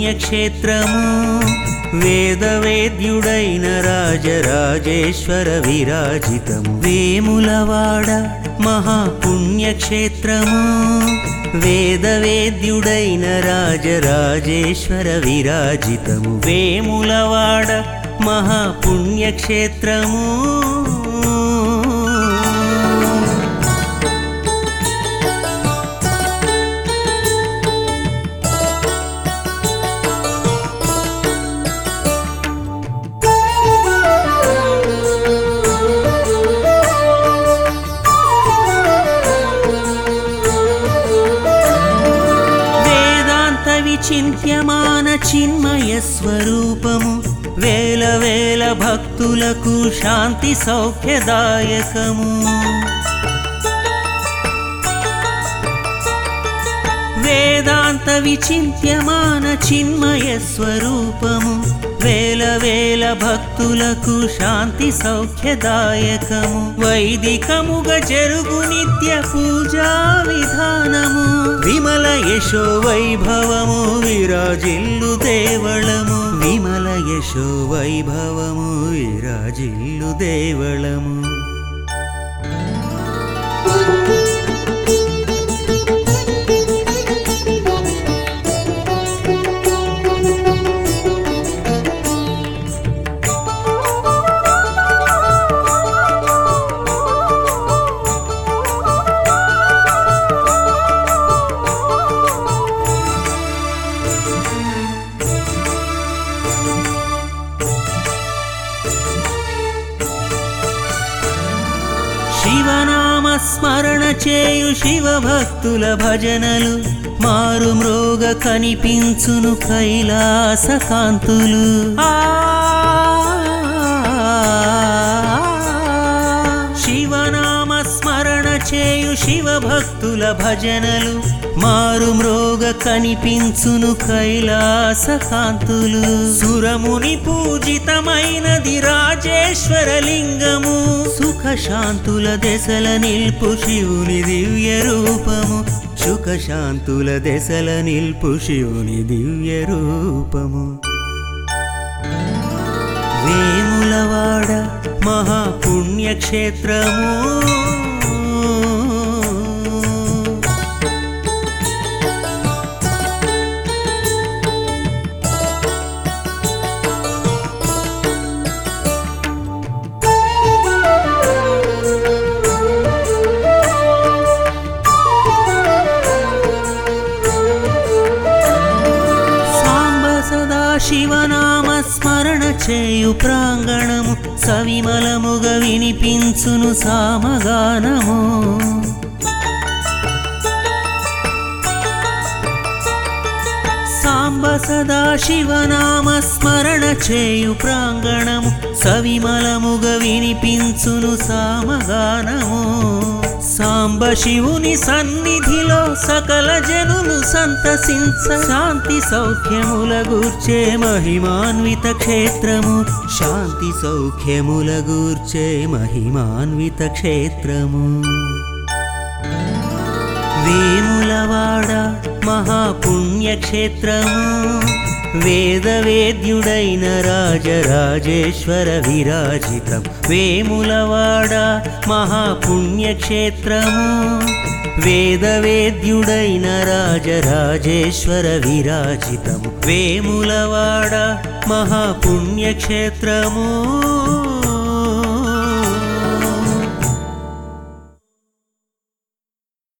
పుణ్యక్షేత్రము వేదవేద్యుడైన రాజరాజేశ్వర విరాజితం వేములవాడ మహాపుణ్యక్షేత్రము వేదవేద్యుడైన రాజరాజేశ్వర విరాజితము వేములవాడ మహాపుణ్యక్షేత్రము వేదాంత విచింత్యమాన చిన్మయ స్వరూపము వేల వేల భక్తులకు శాంతి సౌఖ్యదాయకము వేదాంత విచింత్యమాన చిన్మయ స్వరూపము వేల వేల భక్తులకు శాంతి సౌఖ్యదాయకము వైదికముగా జరుగు నిత్య పూజా విధానము విమల యశో వైభవము విరాజిల్లు దేవళము విమల యశో వైభవము విరాజిల్లు దేవళము శివనామ స్మరణ చేయు శివభక్తుల భజనలు మారు మ్రోగ కనిపించును కైలాస కాంతులు ఆ శివనామ స్మరణ చేయు శివభక్తుల భజనలు మారు మ్రోగ కనిపించును కైలాస కాంతులు సురముని పూజితమైనది రాజేశ్వర లింగము సుఖ శాంతుల దశల నిల్పు శివుని దివ్య రూపము సుఖ శాంతుల దశల నిల్పు శివుని దివ్య రూపము వేములవాడ మహాపుణ్యక్షేత్రము సాంబ సదా శివనామ స్మరణ చేయు ప్రాంగణము సవిమలముగ వినిపించును సామగానము సాంబ సదా శివనామ స్మరణ చేయు ప్రాంగణము సవిమలముగ వినిపించును సామగానము సాంబ శివుని సన్నిధిలో సకల జనులు సంతసించ శాంతి సౌఖ్యముల గూర్చే మహిమాన్విత క్షేత్రము శాంతి సౌఖ్యముల గూర్చే మహిమాన్విత క్షేత్రము వేములవాడ మహాపుణ్యక్షేత్రము వేదవేద్యుడైన రాజరాజేశ్వర విరాజితం వేములవాడ మహాపుణ్యక్షేత్రము వేదవేద్యుడైన రాజరాజేశ్వర విరాజితం వేములవాడ మహాపుణ్యక్షేత్రము